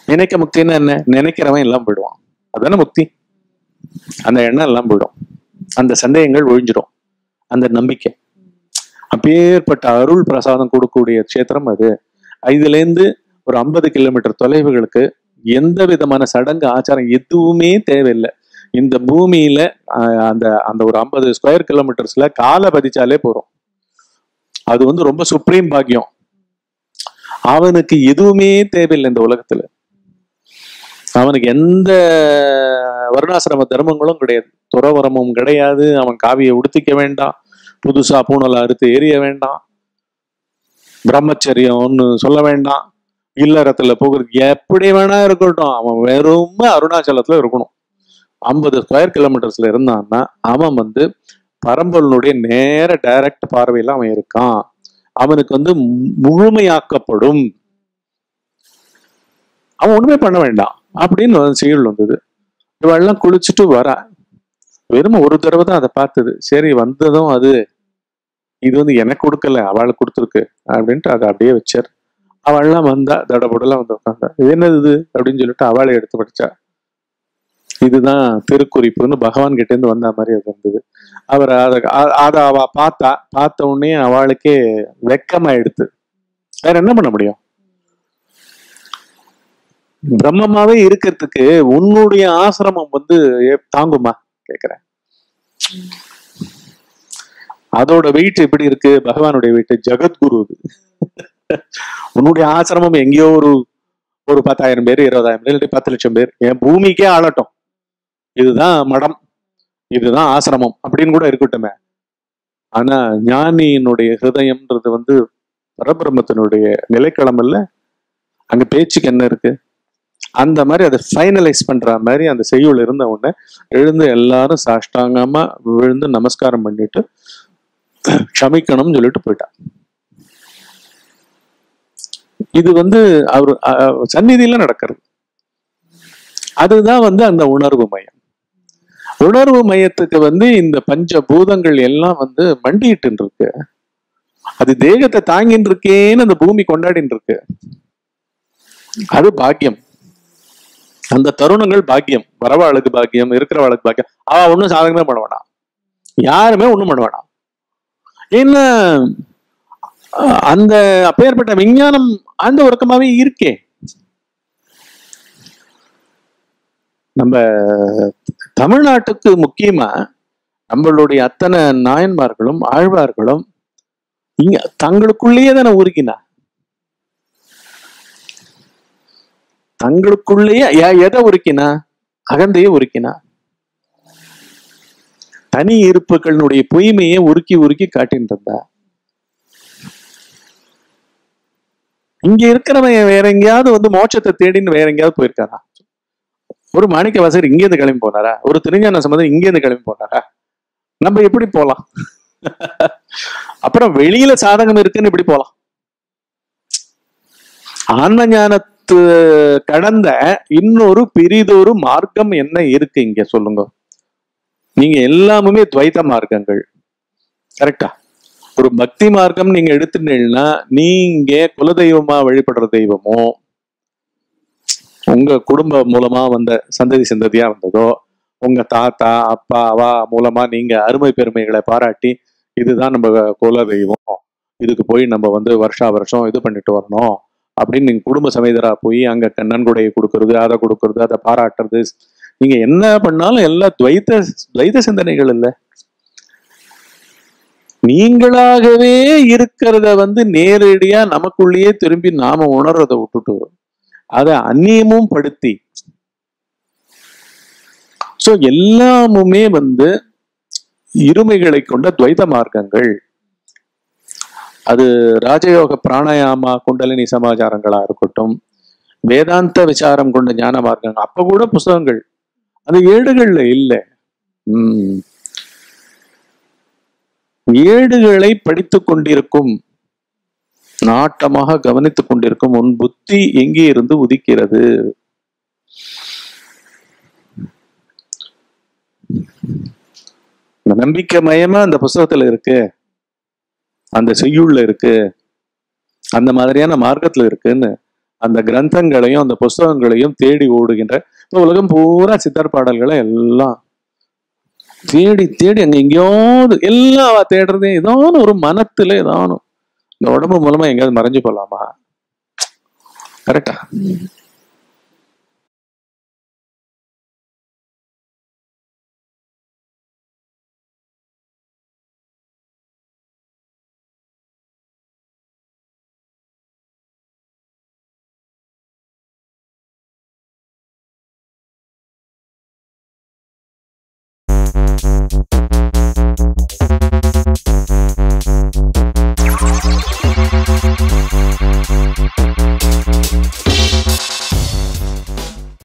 நினைக்க முக்தின்னா என்ன நினைக்கிறவன் எல்லாம் போயிடுவான் அதானே முக்தி அந்த எண்ணம் எல்லாம் போயிடும் அந்த சந்தேகங்கள் ஒழிஞ்சிடும் அந்த நம்பிக்கை அப்பேற்பட்ட அருள் பிரசாதம் கொடுக்கக்கூடிய க்ஷேத்திரம் அது இதுல இருந்து ஒரு ஐம்பது கிலோமீட்டர் தொலைவுகளுக்கு எந்த விதமான சடங்கு ஆச்சாரம் எதுவுமே தேவையில்லை இந்த பூமியில ஆஹ், அந்த அந்த ஒரு ஐம்பது ஸ்கொயர் கிலோமீட்டர்ஸ்ல காலை பதிச்சாலே போறோம் அது வந்து ரொம்ப சுப்ரீம் பாக்கியம் அவனுக்கு எதுவுமே தேவையில்லை இந்த உலகத்துல அவனுக்கு எந்த வருணாசிரம தர்மங்களும் கிடையாது துறவரமும் கிடையாது அவன் காவியை உடுத்திக்க வேண்டாம் புதுசா பூணலை அறுத்து எரிய வேண்டாம் பிரம்மச்சரியம் ஒன்னு சொல்ல வேண்டாம் இல்லறத்துல போகிறது எப்படி வேணா இருக்கட்டும் அவன் வெறும் அருணாச்சலத்துல இருக்கணும் ஐம்பது ஸ்கொயர் கிலோமீட்டர்ஸ்ல இருந்தான்னா அவன் வந்து பரம்பொருளுடைய நேர டைரக்ட் பார்வையில அவன் இருக்கான் அவனுக்கு வந்து மு- முழுமையாக்கப்படும் அவன் ஒண்ணுமே பண்ண வேண்டாம் அப்படின்னு ஒரு செயல் வந்தது இவெல்லாம் குளிச்சுட்டு வரா வெறும் ஒரு தடவை தான் அதை பார்த்தது சரி வந்ததும் அது இது வந்து எனக்கு கொடுக்கல அவளுக்கு கொடுத்துருக்கு அப்படின்ட்டு அதை அப்படியே வச்சார் அவள்லாம் வந்தா தடபுடலாம் வந்து உட்காந்தா இது என்னது இது அப்படின்னு சொல்லிட்டு அவளை எடுத்து படிச்சா இதுதான் திருக்குறிப்புன்னு பகவான் கிட்ட இருந்து வந்த மாதிரி அது இருந்தது அவர் அதை அ- அதை அவ பார்த்தா பார்த்த உடனே அவளுக்கே வெக்கமா எடுத்து வேற என்ன பண்ண முடியும் பிரம்மமாவே இருக்கிறதுக்கு உன்னுடைய ஆசிரமம் வந்து எ- தாங்குமா கேக்குறேன் அதோட வெயிட் எப்படி இருக்கு பகவானுடைய வெயிட் ஜெகத்குரு இது உன்னுடைய ஆசிரமம் எங்கேயோ ஒரு ஒரு பத்தாயிரம் பேர் இருபதாயிரம் பேர் இல்லாட்டி பத்து லட்சம் பேர் என் பூமிக்கே ஆளட்டும் இதுதான் மடம் இதுதான் ஆசிரமம் அப்படின்னு கூட இருக்கட்டுமே ஆனா ஞானியினுடைய ஹிருதயம்ன்றது வந்து பரபிரம்மத்தினுடைய நிலைக்களம் இல்ல அங்க பேச்சுக்கு என்ன இருக்கு அந்த மாதிரி அதை ஃபைனலைஸ் பண்ற மாதிரி அந்த செய்யுள் இருந்த உடனே எழுந்து எல்லாரும் சாஷ்டாங்கமா விழுந்து நமஸ்காரம் பண்ணிட்டு க்ஷமிக்கணும்னு சொல்லிட்டு போயிட்டா இது வந்து அவர் அஹ், சந்நிதியில நடக்கிறது அதுதான் வந்து அந்த உணர்வு மையம் உணர்வு மையத்துக்கு வந்து இந்த பஞ்ச பூதங்கள் எல்லாம் வந்து மண்டிட்டு இருக்கு அது தேகத்தை தாங்கின்னு இருக்கேன்னு அந்த பூமி கொண்டாடின்னு இருக்கு அது பாக்கியம் அந்த தருணங்கள் பாக்கியம் வரவாளுக்கு பாக்கியம் இருக்கிறவாளுக்கு பாக்கியம் அவ ஒண்ணும் சாதகமே பண்ண வேணாம் யாருமே ஒண்ணும் பண்ண வேணாம் என்ன அஹ், அந்த அப்பேற்பட்ட விஞ்ஞானம் அந்த உறக்கமாவே இருக்கே நம்ம தமிழ்நாட்டுக்கு முக்கியமா நம்மளுடைய அத்தனை நாயன்மார்களும் ஆழ்வார்களும் இங்க தங்களுக்குள்ளேயே தானே உருக்கினா தங்களுக்குள்ளேயே எ- எதை உருக்கினா அகந்தையே உருக்கினா தனி இருப்புகளினுடைய பொய்மையை உருக்கி உருக்கி காட்டின்னு இருந்தா இங்க இருக்கிறவன் வேற எங்கேயாவது வந்து மோட்சத்தை தேடின்னு வேற எங்கேயாவது போயிருக்காரா ஒரு மாணிக்க வாசகர் இங்கேருந்து கிளம்பி போனாரா ஒரு திருஞான சம்பந்தம் இங்கேருந்து கிளம்பி போனாரா நம்ம எப்படி போலாம் அப்புறம் வெளியில சாதகம் இருக்குன்னு எப்படி போலாம் ஆன்ம ஞானத்து கடந்த இன்னொரு பிரிதொரு மார்க்கம் என்ன இருக்கு இங்க சொல்லுங்க நீங்க எல்லாமுமே துவைத்த மார்க்கங்கள் கரெக்டா ஒரு பக்தி மார்க்கம் நீங்க எடுத்துட்டீங்கன்னா நீங்க குலதெய்வமா வழிபடுற தெய்வமோ உங்க குடும்பம் மூலமா வந்த சந்ததி சந்ததியா வந்ததோ உங்க தாத்தா அப்பா அவா மூலமா நீங்க அருமை பெருமைகளை பாராட்டி இதுதான் நம்ம குல தெய்வம் இதுக்கு போய் நம்ம வந்து வருஷா வருஷம் இது பண்ணிட்டு வரணும் அப்படின்னு நீங்க குடும்ப சமேதரா போய் அங்க நன்கொடையை கொடுக்கறது அதை கொடுக்கறது அதை பாராட்டுறது நீங்க என்ன பண்ணாலும் எல்லாம் துவைத்த துவைத்த சிந்தனைகள் இல்ல நீங்களாகவே இருக்கிறத வந்து நேரடியா நமக்குள்ளேயே திரும்பி நாம உணர்றதை விட்டுட்டு அதை அந்நியமும் படுத்தி சோ எல்லாமுமே வந்து இருமைகளை கொண்ட துவைத மார்க்கங்கள் அது ராஜயோக பிராணாயாமா குண்டலினி சமாச்சாரங்களா இருக்கட்டும் வேதாந்த விசாரம் கொண்ட ஞான மார்க்கங்கள் அப்ப கூட புஸ்தகங்கள் அந்த ஏடுகள்ல இல்ல உம் ஏடுகளை படித்துக் கொண்டிருக்கும் நாட்டமாக கவனித்துக் கொண்டிருக்கும் உன் புத்தி எங்கே இருந்து உதிக்கிறது இந்த நம்பிக்கை மயமா அந்த புஸ்தகத்துல இருக்கு அந்த செய்யுள்ல இருக்கு அந்த மாதிரியான மார்க்கத்துல இருக்குன்னு அந்த கிரந்தங்களையும் அந்த புஸ்தகங்களையும் தேடி ஓடுகின்ற இப்ப உலகம் பூரா சித்தர் பாடல்களை எல்லாம் தேடி தேடி அங்க எங்கேயாவது எல்லாம் அவ தேடுறதே ஏதாவது ஒரு மனத்துல ஏதாவது இந்த உடம்பு மூலமா எங்கேயாவது மறைஞ்சு போலாமா கரெக்டா